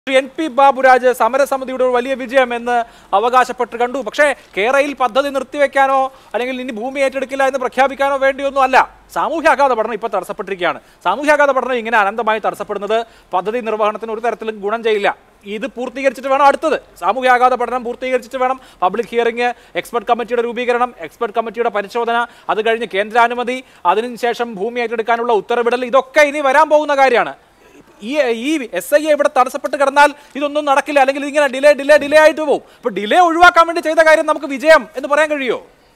Shri N P Baburaj സമരസമിതിയുടെ ഒരു വലിയ വിജയം എന്ന് അവകാശപ്പെട്ട് കണ്ടു പക്ഷേ കേരളയിൽ പദ്ധതി നിർത്തിവെക്കാനോ അല്ലെങ്കിൽ ഇനി ഭൂമി ഏറ്റെടുക്കില്ല എന്ന് പ്രഖ്യാപിക്കാനോ വേണ്ടിയൊന്നും അല്ല സാമൂഹ്യാഘാത പഠനം ഇപ്പോൾ തടസ്സപ്പെട്ടിരിക്കുകയാണ് സാമൂഹ്യാഘാത പഠനം ഇങ്ങനെ അനന്തമായി തടസ്സപ്പെടുന്നത് പദ്ധതി നിർവഹണത്തിന് ഒരു തരത്തിലും ഗുണം ചെയ്യില്ല ഇത് പൂർത്തീകരിച്ചിട്ട് വേണം അടുത്തത് സാമൂഹ്യാഘാത പഠനം പൂർത്തീകരിച്ചിട്ട് വേണം പബ്ലിക് ഹിയറിംഗ് എക്സ്പെർട്ട് കമ്മിറ്റിയുടെ രൂപീകരണം എക്സ്പെർട്ട് കമ്മിറ്റിയുടെ പരിശോധന അത് കഴിഞ്ഞ് കേന്ദ്രാനുമതി അതിനുശേഷം ഭൂമി ഏറ്റെടുക്കാനുള്ള ഉത്തരവിടൽ ഇതൊക്കെ ഇനി വരാൻ പോകുന്ന കാര്യമാണ് ഈ ഈ എസ് ഐ എ ഇവിടെ തടസ്സപ്പെട്ട് കിടന്നാൽ ഇതൊന്നും നടക്കില്ല അല്ലെങ്കിൽ ഇങ്ങനെ ഡിലേ ഡിലേ ഡിലേ ആയിട്ട് പോകും അപ്പൊ ഡിലേ ഒഴിവാക്കാൻ വേണ്ടി ചെയ്ത കാര്യം നമുക്ക് വിജയം എന്ന് പറയാൻ കഴിയോ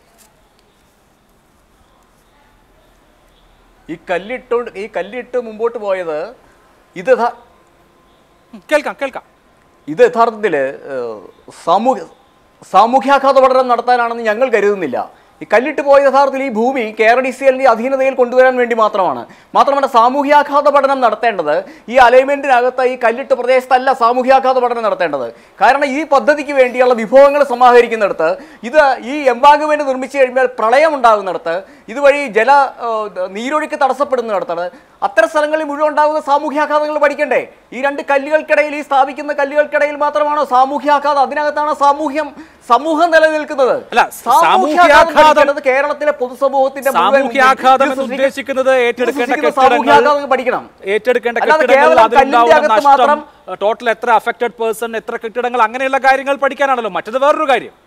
ഈ കല്ലിട്ടോണ്ട് ഈ കല്ലിട്ട് മുമ്പോട്ട് പോയത് ഇത് യഥാ- ഉം, കേൾക്കാം കേൾക്കാം ഇത് യഥാർത്ഥത്തിൽ സാമൂഹ്യ സാമൂഹ്യാഘാത പഠനം നടത്താനാണെന്ന് ഞങ്ങൾ കരുതുന്നില്ല ഈ കല്ലിട്ട് പോയ യഥാർത്ഥത്തിൽ ഈ ഭൂമി കെ ആർ ഡി സി എല്ലിന്റെ അധീനതയിൽ കൊണ്ടുവരാൻ വേണ്ടി മാത്രമാണ് മാത്രമല്ല സാമൂഹ്യാഘാത പഠനം നടത്തേണ്ടത് ഈ അലൈൻമെന്റിനകത്ത് ഈ കല്ലിട്ട് പ്രദേശത്തല്ല സാമൂഹ്യാഘാത പഠനം നടത്തേണ്ടത് കാരണം ഈ പദ്ധതിക്ക് വേണ്ടിയുള്ള വിഭവങ്ങൾ സമാഹരിക്കുന്നിടത്ത് ഇത് ഈ എംബാങ്ക്മെന്റ് നിർമ്മിച്ചു കഴിയുമ്പോൾ പ്രളയം ഉണ്ടാകുന്നിടത്ത് ഇതുവഴി ജല ഏഹ്, നീരൊഴുക്ക് തടസ്സപ്പെടുന്നിടത്താണ് അത്തരം സ്ഥലങ്ങളിൽ മുഴുവൻ ഉണ്ടാകുന്ന സാമൂഹ്യാഘാതങ്ങൾ പഠിക്കണ്ടേ ഈ രണ്ട് കല്ലുകൾക്കിടയിൽ ഈ സ്ഥാപിക്കുന്ന കല്ലുകൾക്കിടയിൽ മാത്രമാണോ സാമൂഹ്യാഘാതം അതിനകത്താണ് സാമൂഹ്യം സമൂഹം നിലനിൽക്കുന്നത് അല്ല, സാമൂഹ്യാഘാതം സാമൂഹ്യാഘാതം- പഠിക്കേണ്ടത് കേരളത്തിലെ പൊതുസമൂഹത്തിന്റെ മുഴുവൻ സാമൂഹ്യാഘാതം ഇത് എന്ന് സൃഷ്ടിക്കുന്ന- ഉദ്ദേശിക്കുന്നത് ഇത് ഏറ്റെടുക്കേണ്ട സൃഷ്ടിക്കുന്ന കെട്ടിടങ്ങൾ സാമൂഹ്യാഘാതം പഠിക്കണം ഏറ്റെടുക്കേണ്ട അല്ലാതെ കെട്ടിടങ്ങൾ കേവലം അതിലുണ്ടാവുന്ന കല്ലിന്റെ അകത്ത് നഷ്ടം മാത്രം- ടോട്ടൽ എത്ര അഫക്റ്റഡ് പേഴ്സൺ എത്ര കെട്ടിടങ്ങൾ അങ്ങനെയുള്ള കാര്യങ്ങൾ പഠിക്കാനാണല്ലോ മറ്റത് വേറൊരു കാര്യം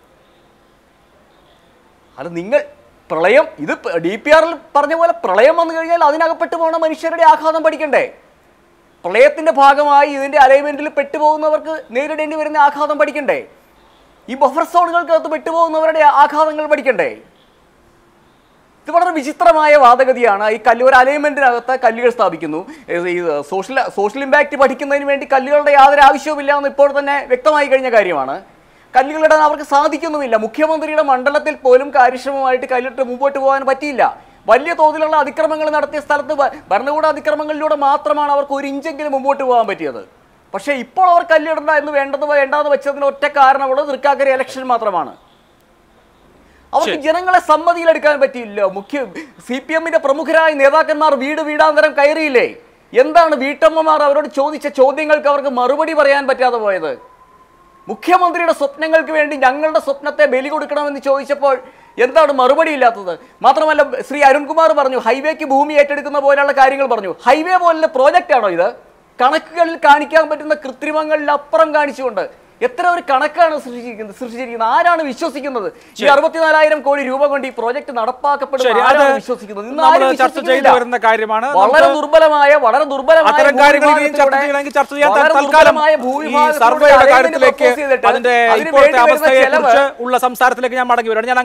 അല്ല നിങ്ങൾ പ്രളയം ഇത് ഡി പി ആറിൽ പറഞ്ഞ പോലെ പ്രളയം വന്നു കഴിഞ്ഞാൽ അതിനകപ്പെട്ട് പോകുന്ന മനുഷ്യരുടെ ആഘാതം പഠിക്കണ്ടേ പ്രളയത്തിന്റെ ഭാഗമായി ഇതിന്റെ അലൈൻമെന്റിൽ പെട്ടുപോകുന്നവർക്ക് നേരിടേണ്ടി വരുന്ന ആഘാതം പഠിക്കണ്ടേ ഈ ബഫർ സോണുകൾക്കകത്ത് പെട്ടുപോകുന്നവരുടെ ആഘാതങ്ങൾ പഠിക്കണ്ടേ ഇത് വളരെ വിചിത്രമായ വാദഗതിയാണ് ഈ കല്ല് ഒരു അലൈൻമെന്റിനകത്ത് കല്ലുകൾ സ്ഥാപിക്കുന്നു ഏത് ഈ സോഷ്യൽ സോഷ്യൽ ഇമ്പാക്റ്റ് പഠിക്കുന്നതിന് വേണ്ടി കല്ലുകളുടെ യാതൊരു ആവശ്യവുമില്ല എന്ന് ഇപ്പോൾ തന്നെ വ്യക്തമായി കഴിഞ്ഞ കാര്യമാണ് കല്ലുകളിടാൻ അവർക്ക് സാധിക്കുന്നുമില്ല മുഖ്യമന്ത്രിയുടെ മണ്ഡലത്തിൽ പോലും കാര്യക്ഷമമായിട്ട് കല്ലിട്ട് മുമ്പോട്ട് പോകാൻ പറ്റിയില്ല വലിയ തോതിലുള്ള അതിക്രമങ്ങൾ നടത്തിയ സ്ഥലത്ത് ഭ- ഭരണകൂട അതിക്രമങ്ങളിലൂടെ മാത്രമാണ് അവർക്ക് ഒരു ഇഞ്ചെങ്കിലും മുമ്പോട്ട് പോകാൻ പറ്റിയത് പക്ഷേ ഇപ്പോൾ അവർ കല്ലിടണ്ട എന്ന് വേണ്ടത് വേണ്ടാന്ന് വെച്ചതിന് ഒറ്റ കാരണമുള്ളത് തൃക്കാക്കര ഇലക്ഷൻ മാത്രമാണ് അവർക്ക് ശരി. ജനങ്ങളെ സമ്മതിയിലെടുക്കാൻ പറ്റിയില്ല മുഖ്യ സി പി എമ്മിന്റെ പ്രമുഖരായ നേതാക്കന്മാർ വീട് വീടാന്തരം കയറിയില്ലേ എന്താണ് വീട്ടമ്മമാർ അവരോട് ചോദിച്ച ചോദ്യങ്ങൾക്ക് അവർക്ക് മറുപടി പറയാൻ പറ്റാതെ പോയത് മുഖ്യമന്ത്രിയുടെ സ്വപ്നങ്ങൾക്ക് വേണ്ടി ഞങ്ങളുടെ സ്വപ്നത്തെ ബലി കൊടുക്കണമെന്ന് ചോദിച്ചപ്പോൾ എന്താണ് മറുപടി ഇല്ലാത്തത് മാത്രമല്ല ശ്രീ അരുൺകുമാർ പറഞ്ഞു ഹൈവേക്ക് ഭൂമി ഏറ്റെടുക്കുന്ന പോലെയുള്ള കാര്യങ്ങൾ പറഞ്ഞു ഹൈവേ പോലുള്ള പ്രോജക്റ്റ് ആണോ ഇത് കണക്കുകളിൽ കാണിക്കാൻ പറ്റുന്ന കൃത്രിമങ്ങളിൽ അപ്പുറം കാണിച്ചുകൊണ്ട് എത്ര ഒരു കണക്കാണ് സൃഷ്ടിച്ചിരിക്കുന്നത് സൃഷ്ടിച്ചിരിക്കുന്നത് ആരാണ് വിശ്വസിക്കുന്നത് ഈ ശരി. അറുപത്തിനാലായിരം കോടി രൂപ കൊണ്ട് ഈ പ്രോജക്ട് ശരി നടപ്പാക്കപ്പെടുന്ന അത് ആരാണ് വിശ്വസിക്കുന്നത് ഇന്ന് നമ്മൾ ആരും ചർച്ച ചെയ്തു വിശ്വസിക്കുന്നില്ല. വരുന്ന കാര്യമാണ് വളരെ നമുക്ക് ദുർബലമായ വളരെ ദുർബലമായ അത്തരം കാര്യങ്ങൾ ഇനിയും ചർച്ച ഭൂവിഭാഗത്തിലൂടെ ചെയ്യണമെങ്കിൽ ചർച്ച ചെയ്യാൻ വളരെ തൽക്കാലം ദുർബലമായ ഈ ഭൂവിഭാഗത്തിലൂടെ സർവേയുടെ alignment കാര്യത്തിലേക്ക് propose ചെയ്തിട്ട് അതിന്റെ അതിന് ഇപ്പോഴത്തെ വേണ്ടി വരുന്ന അവസ്ഥയെ ചെലവ് കുറിച്ച് ഉള്ള സംസാരത്തിലേക്ക് ഞാൻ മടങ്ങി വരികയാണ് ഞാൻ